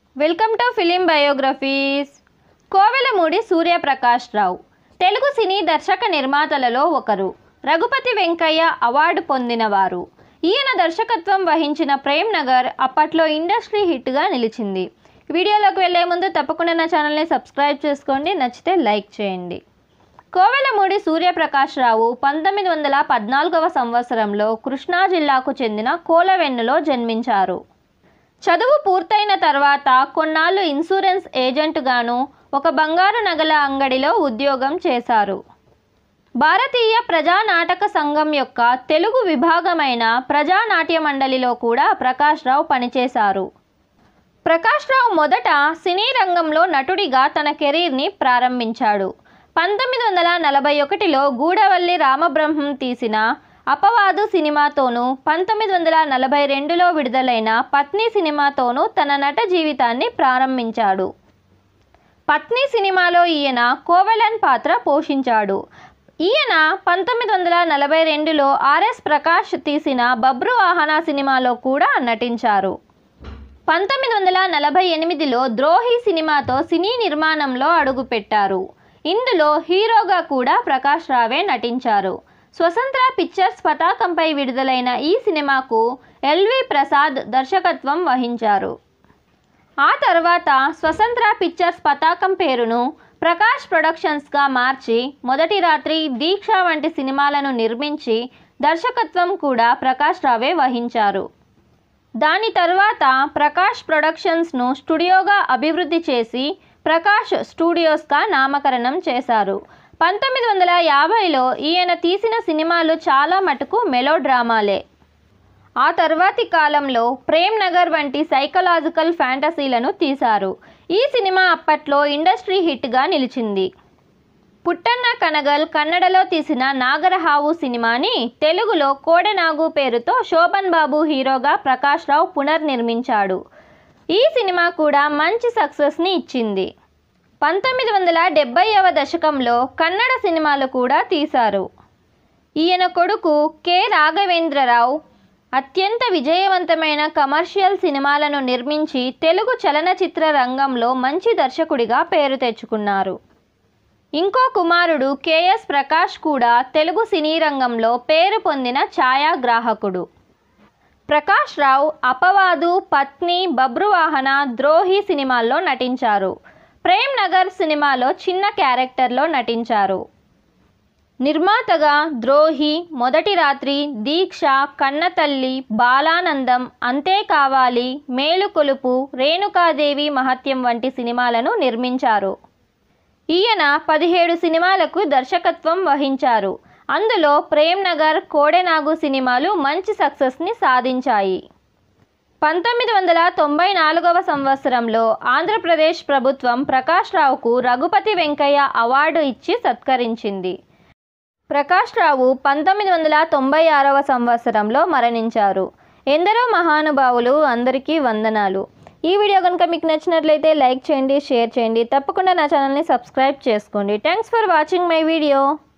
welcome to film biographies Kovelamudi Suryaprakash Rao Telugu సినీ దర్శక నిర్మాతలలో ఒకరు రఘుపతి వెంకయ్య అవార్డు పొందినవారు ఈయన దర్శకత్వం వహించిన ప్రేమ్ నగర్ అప్పట్లో ఇండస్ట్రీ హిట్గా నిలిచింది వీడియోలోకి వెళ్లే ముందు తప్పకుండా నా ఛానల్ని సబ్స్క్రైబ్ చేసుకోండి నచ్చితే లైక్ చేయండి కోవెలమూడి సూర్యప్రకాష్ రావు పంతొమ్మిది వందల పద్నాలుగవ సంవత్సరంలో కృష్ణా జిల్లాకు చెందిన కోలవెన్నులో జన్మించారు చదువు పూర్తయిన తర్వాత కొన్నాళ్ళు ఇన్సూరెన్స్ ఏజెంట్గాను ఒక బంగారు నగల అంగడిలో ఉద్యోగం చేశారు భారతీయ ప్రజానాటక సంఘం యొక్క తెలుగు విభాగమైన ప్రజానాట్య మండలిలో కూడా ప్రకాష్ రావు పనిచేశారు ప్రకాష్ రావు మొదట సినీ రంగంలో నటుడిగా తన కెరీర్ని ప్రారంభించాడు పంతొమ్మిది వందల నలభై ఒకటిలో గూడవల్లి రామబ్రహ్మం తీసిన అపవాదు సినిమాతోనూ పంతొమ్మిది వందల నలభై రెండులో విడుదలైన పత్ని సినిమాతోనూ తన నట జీవితాన్ని ప్రారంభించాడు పత్ని సినిమాలో ఈయన కోవెలన్ పాత్ర పోషించాడు ఈయన పంతొమ్మిది వందల నలభై రెండులో ఆర్ఎస్ ప్రకాష్ తీసిన బబ్రు వాహన సినిమాలో కూడా నటించారు పంతొమ్మిది వందల నలభై ఎనిమిదిలో ద్రోహి సినిమాతో సినీ నిర్మాణంలో అడుగుపెట్టారు ఇందులో హీరోగా కూడా ప్రకాష్ రావే నటించారు స్వతంత్ర పిక్చర్స్ పతాకంపై విడుదలైన ఈ సినిమాకు ఎల్వి ప్రసాద్ దర్శకత్వం వహించారు ఆ తర్వాత స్వతంత్ర పిక్చర్స్ పతాకం పేరును ప్రకాష్ ప్రొడక్షన్స్గా మార్చి మొదటి రాత్రి దీక్ష వంటి సినిమాలను నిర్మించి దర్శకత్వం కూడా ప్రకాష్ రావే వహించారు దాని తర్వాత ప్రకాష్ ప్రొడక్షన్స్ను స్టూడియోగా అభివృద్ధి చేసి ప్రకాష్ స్టూడియోస్గా నామకరణం చేశారు పంతొమ్మిది వందల యాభైలో ఈయన తీసిన సినిమాలు చాలా మటుకు మెలో డ్రామాలే ఆ తర్వాతి కాలంలో ప్రేమ్ నగర్ వంటి సైకలాజికల్ ఫ్యాంటసీలను తీశారు ఈ సినిమా అప్పట్లో ఇండస్ట్రీ హిట్గా నిలిచింది పుట్టన్న కనగల్ కన్నడలో తీసిన నాగరహావు సినిమాని తెలుగులో కోడెనాగు పేరుతో శోభన్ బాబు హీరోగా ప్రకాష్ రావు పునర్నిర్మించాడు ఈ సినిమా కూడా మంచి సక్సెస్ని ఇచ్చింది పంతొమ్మిది వందల డెబ్బైవ దశకంలో కన్నడ సినిమాలు కూడా తీశారు ఈయన కొడుకు కె రాఘవేంద్రరావు అత్యంత విజయవంతమైన కమర్షియల్ సినిమాలను నిర్మించి తెలుగు చలనచిత్ర రంగంలో మంచి దర్శకుడిగా పేరు తెచ్చుకున్నారు ఇంకో కుమారుడు కెఎస్ ప్రకాష్ కూడా తెలుగు సినీ రంగంలో పేరు పొందిన ఛాయాగ్రాహకుడు ప్రకాష్ రావు అపవాదు పత్ని బబ్రువాహన ద్రోహి సినిమాల్లో నటించారు ప్రేమ్ నగర్ సినిమాలో చిన్న క్యారెక్టర్లో నటించారు నిర్మాతగా ద్రోహి మొదటి రాత్రి దీక్ష కన్నతల్లి బాలానందం అంతే కావాలి మేలుకొలుపు రేణుకాదేవి మహత్యం వంటి సినిమాలను నిర్మించారు ఈయన పదిహేడు సినిమాలకు దర్శకత్వం వహించారు అందులో ప్రేమ్ నగర్ కోడెనాగు సినిమాలు మంచి సక్సెస్ని సాధించాయి పంతొమ్మిది వందల తొంభై నాలుగవ సంవత్సరంలో ఆంధ్రప్రదేశ్ ప్రభుత్వం ప్రకాష్ రావుకు రఘుపతి వెంకయ్య అవార్డు ఇచ్చి సత్కరించింది ప్రకాష్ రావు పంతొమ్మిది వందల తొంభై ఆరవ సంవత్సరంలో మరణించారు ఎందరో మహానుభావులు అందరికీ వందనాలు ఈ వీడియో కనుక మీకు నచ్చినట్లయితే లైక్ చేయండి షేర్ చేయండి తప్పకుండా నా ఛానల్ని సబ్స్క్రైబ్ చేసుకోండి thanks for watching my video